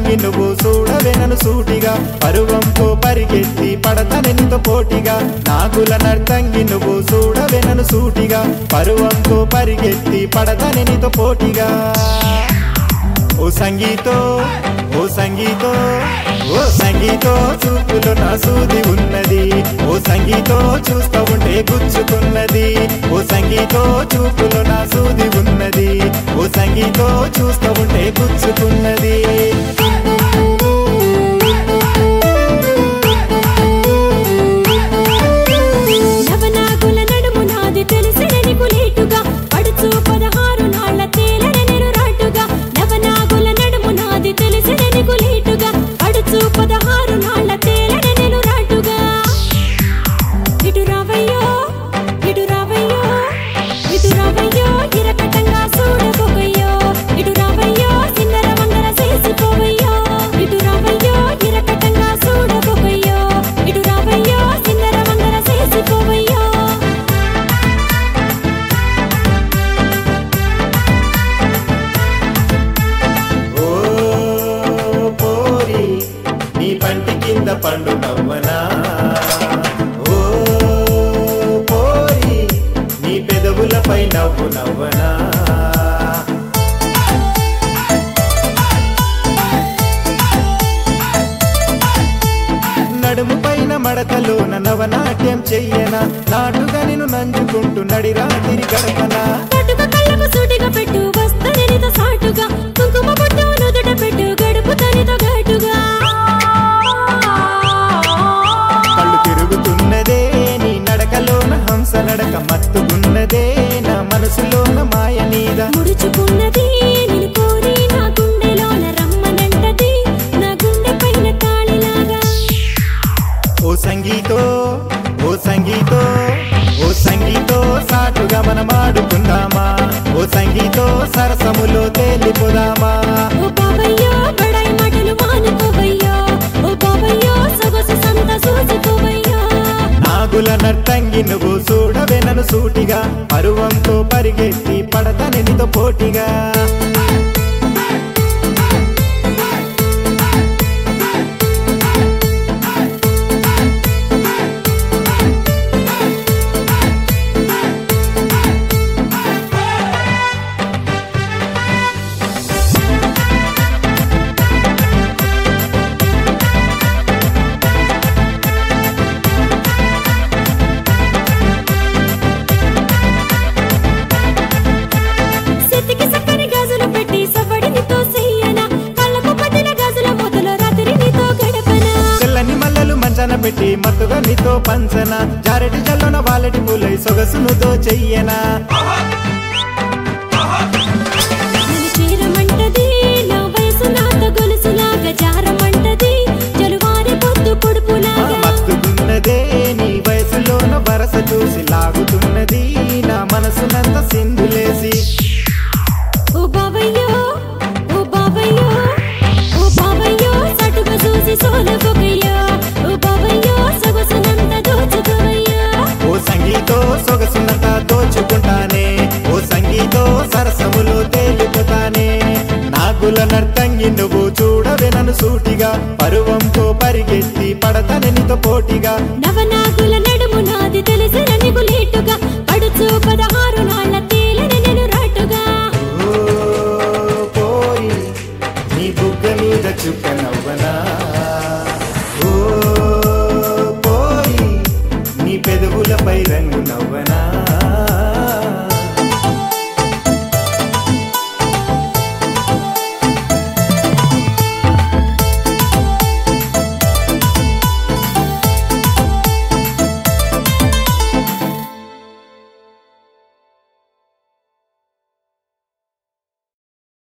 నర్తంగి నువ్వు చూడవే నన్ను సూటిగా పరువంతో పరిగెత్తి పడతని నీతో పోటీగా నాగుల నర్తంగి నువ్వు చూడవే నన్ను సూటిగా పరువంతో పరిగెత్తి పడతని నీతో పోటీగా ఓ సంగీతో ఓ సంగీతో ఓ సంగీతో చూపులో నా సూది ఉన్నది ఓ సంగీతో చూస్తూ ఉంటే గుచ్చుతున్నది ఓ సంగీతో చూపులో నా సూది ఉన్నది ఓ సంగీతో చూస్తూ ఉంటే గుచ్చుతున్నది నవనాగుల నడుము నాది తెలిసిన నీకు లేటుగా పడుచు పదహారు నాళ్ల తేలర నెరురాటుగా నవనాగుల నడుము నాది తెలిసిన నీకు లేటుగా పడుచు పదహారు నాళ్ల తేలర నెరురాటుగా ఇటు రావయ్యో ఇటు రావయ్యో ఇటు రావయ్యో ఇరకటంగా చూడబోకయ్యో ఇటు రావయ్యో సింగర వంగర చేసిపోవయ్యో ఇటు రావయ్యో ఇరకటంగా చూడబోకయ్యో ఇటు రావయ్యో సింగర వంగర చేసిపోవయ్యో ఓ పోరి నీ పంటి కింద పండు నవ్వనా ఓ పోరి నీ పెదవులపై నవ్వు నవ్వనా నడుము పైన మడతలోన నవనాట్యం చెయ్యనా నాటుగా నిన్ను నంచుకుంటూ నడిరా తిరిగి గడపనా కటుక కళ్ళకు సూటిగా పెట్టు వస్తనితో సాటుగా కుంకుమ బొట్టు నుదుట పెట్టు గడుపు తనితో ఘాటుగా కళ్ళు తిరుగుతున్నదే నీ నడకలోన హంస నడక మత్తుకున్నదే నా మనసులోన మాయ నీద ముడుచుకున్నది నిన్ను కోరి నా గుండెలోన రమ్మనంటది నా గుండె పైన తాళిలాగా ఓ సంగీతో ఓ సంగీతో ఓ సంగీతో సాటుగా మనం ఆడుకుందామా ఓ సంగీతో సరసములో తేలిపోదామా ఓ బాబయ్యో బడాయి మాటలు మానుకోవయ్యో ఓ బాబయ్యో సొగసు సంత చూసుకోవయ్యో నాగుల నర్తంగి నువ్వు చూడవే నన్ను సూటిగా పరువంతో పరిగెత్తి పడతని నీతో పోటీగా సెత్తికి సక్కని గాజులు పెట్టి సవ్వడి నీతో చెయ్యనా కళ్ళకు పట్టిన గాజుల మొదలు రాత్రి నీతో గడపనా తెల్లని మల్లెలు మంచన పెట్టి మత్తుగా నీతో పంచన జారెటి జల్లున వాలెటి పూలై సొగసునుతో చెయ్యనా నన్ను చేరమంటది నా వయసు నాతో గొలుసులాగా జారమంటది జలువారి పొద్దు ఆ పొడుపులాగా మత్తుకున్నదే నీ వయసులోన వరస చూసి లాగుతున్నది నా మనసునంత సింధులేసి ఓ బావయ్యో ఓ బావయ్యో ఓ బావయ్యో సటుగా చూసి సోలగొకయ్యో ఓ బావయ్యో సొగసునంత దోచుకోవయ్యో ఓ సంగీతో సొగసునంత దోచుకుంటానే ఓ సంగీతో సరసములో తేలిపోతానే నాగుల నర్తంగి నువ్వు చూడవే నన్ను సూటిగా పరువంతో పరిగెత్తి పడతని నీతో పోటీగా నా